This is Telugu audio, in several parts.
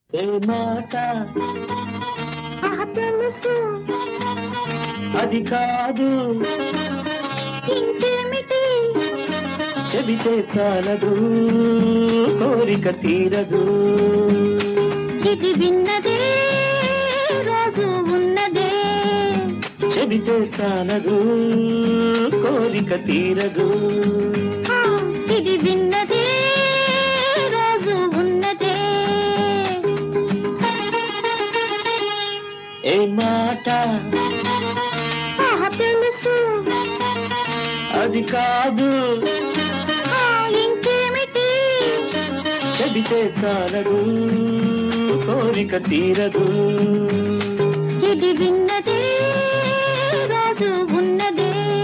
ఏ మాట ఆహా తెలుసు అది కాదు ఇంకేమిటి చెబితే చాలదు కోరిక తీరదు ఇది విన్నదే రోజు ఉన్నదే చెబితే చాలదు కోరిక తీరదు ఆ, ఇది విన్నదే రోజు ఉన్నదే ఏ మాట ఆహా తెలుసు అది కాదు ఆ, ఇంకేమిటి చెబితే చాలదు కోరిక తీరదు ఇది విన్నదే రోజు ఉన్నదే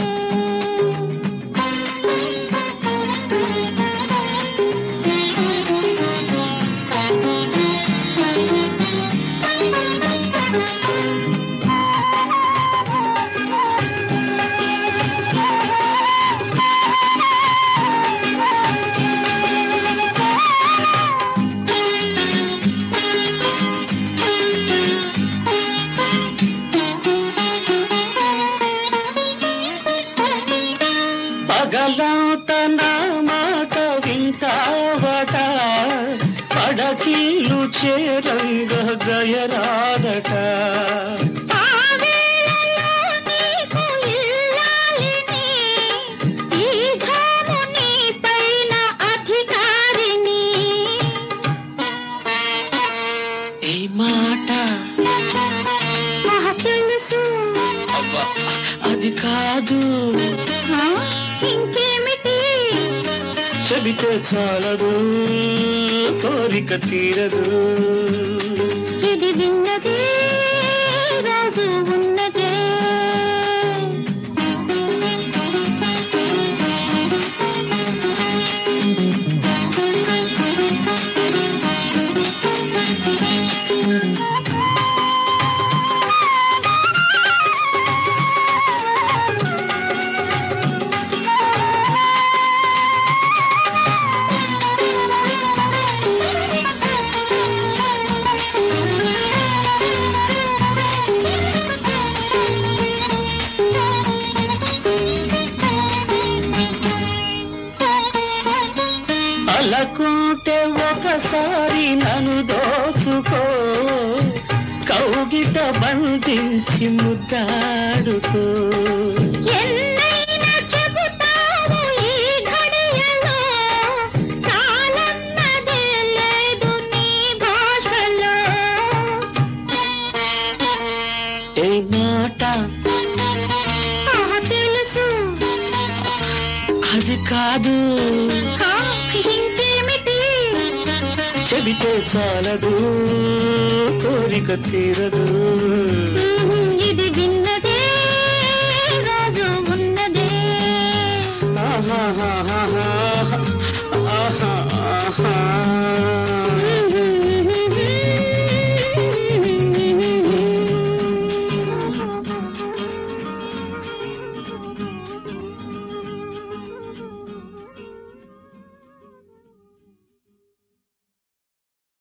పగలంత నా మాట వింటావట పడకిల్లు చేరంగ గయరాదట ఆ వేళలో నీకు ఇల్లాలిని, ఈ ఝాము నీ పైన అధికారిని. ఈ మాట ఆహా, తెలుసు అబ్బా అది కాదు ఆ, ఇంకేమిటి చెబితే చాలదు కోరిక తీరదు ఇది విన్నదే రాజు ఉన్నదే అలకుంటే ఒకసారి నన్ను దోచుకో కౌగిట బంధించి ముద్దాడుకో ఎన్నైనా చెబుతావు ఈ ఘడియలో చాలన్నదే లేదు నీ భాషలో ఏ మాట ఆహా, తెలుసు అది కాదు ఆ, ఇంకేమిటి చెబితే చాలదు కోరిక తీరదు ఉహుం, ఇది విన్న